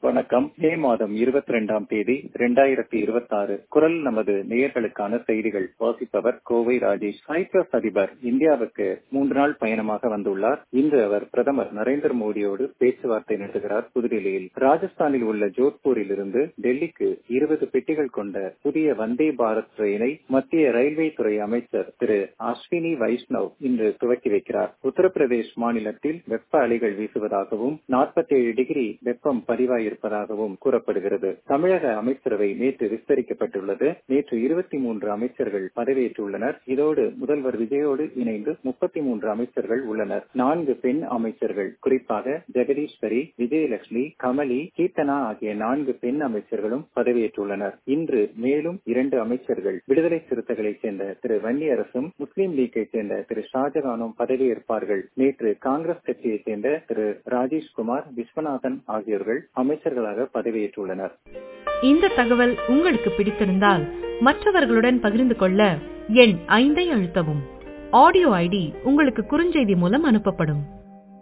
வணக்கம் மே மாதம் இருபத்தி ரெண்டாம் தேதி இரண்டாயிரத்தி இருபத்தி ஆறு குரல் நமது நேயர்களுக்கான செய்திகள் வாசிப்பவர் கோவை ராஜேஷ் சைப்ரஸ் அதிபர் இந்தியாவுக்கு மூன்று நாள் பயணமாக வந்துள்ளார் இன்று அவர் பிரதமர் நரேந்திர மோடியோடு பேச்சுவார்த்தை நடத்துகிறார் புதுடில்லியில் ராஜஸ்தானில் உள்ள ஜோத்பூரில் இருந்து டெல்லிக்கு இருபது பெட்டிகள் கொண்ட புதிய வந்தே பாரத் ட்ரெயினை மத்திய ரயில்வே துறை அமைச்சர் திரு அஸ்வினி வைஷ்ணவ் இன்று துவக்கி வைக்கிறார் உத்தரப்பிரதேஷ் மாநிலத்தில் வெப்ப அலைகள் வீசுவதாகவும் நாற்பத்தி ஏழு டிகிரி வெப்பம் பதிவாயிருப்பதாகவும் கூறப்படுகிறது தமிழக அமைச்சரவை நேற்று விஸ்தரிக்கப்பட்டுள்ளது நேற்று இருபத்தி மூன்று அமைச்சர்கள் பதவியேற்றுள்ளனர் இதோடு முதல்வர் விஜயோடு இணைந்து முப்பத்தி மூன்று அமைச்சர்கள் உள்ளனர் நான்கு பெண் அமைச்சர்கள் குறிப்பாக ஜெகதீஸ்வரி விஜயலட்சுமி கமலி கீர்த்தனா ஆகிய நான்கு பெண் அமைச்சர்களும் பதவியேற்றுள்ளனர் இன்று மேலும் இரண்டு அமைச்சர்கள் விடுதலை சிறுத்தைகளைச் சேர்ந்த திரு வன்னியரசும் முஸ்லீம் லீக்கை சேர்ந்த திரு ஷாஜகானும் பதவியேற்பார்கள் நேற்று காங்கிரஸ் கட்சியைச் சேர்ந்த திரு ராஜேஷ்குமார் விஸ்வநாதன் ஆகியோர்கள் அமைச்சர்களாக பதவியேற்றுள்ளனர் இந்த தகவல் உங்களுக்கு பிடித்திருந்தால் மற்றவர்களுடன் பகிர்ந்து கொள்ள எண் ஐந்தை அழுத்தவும் ஆடியோ ஐடி உங்களுக்கு குறுஞ்செய்தி மூலம் அனுப்பப்படும்